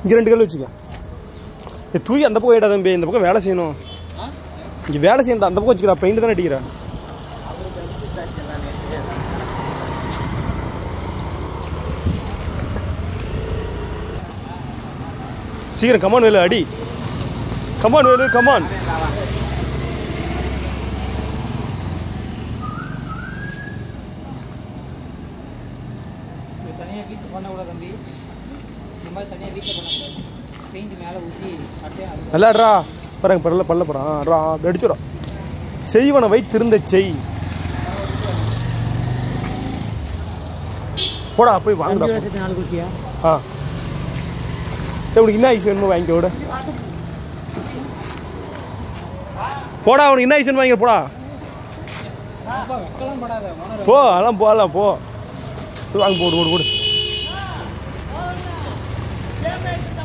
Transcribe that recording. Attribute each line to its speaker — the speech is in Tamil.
Speaker 1: இங்கே ரெண்டு கல் வச்சுக்க ஏய், தூக்கி அந்த பக்கம் போயிடா தம்பி இந்த பக்கம் வேலை செய்யணும் இங்கே வேலை செய்யணும் அந்த பக்கம் வச்சுக்கிறா பெயிண்ட் தானே அடிக்கிறா சீக்கிரம் கமான் வேலு அடி கமான் வேலு கமான்
Speaker 2: இது தனியாக வீட்டில் பண்ணக்கூடாது தம்பி இந்த மாதிரி தனியாக வீட்டில் பண்ணக்கூடாது பெயிண்ட் மேலே ஊற்றி அப்படியே அது
Speaker 1: நல்லாடுறா பாருங்க பரல பல்ல போகிறான் ரா அடிச்சுடா செய்வன வைத்திருந்த செய் போடா போய் வாங்கடா
Speaker 2: அஞ்சு வருஷத்து நாலு குச்சியா
Speaker 1: ஆ டேய், உனக்கு என்ன ஐஸ் வேணுமோ வாங்கிக்க விட போடா உனக்கு என்ன ஐஸ் வேணுமோ வாங்கிக்க போடா
Speaker 2: அப்பா வெக்கலாம் படாத ஓனர்
Speaker 1: போ அதெல்லாம் போகலாம் போ போய் வாங்க போடு போடு போடு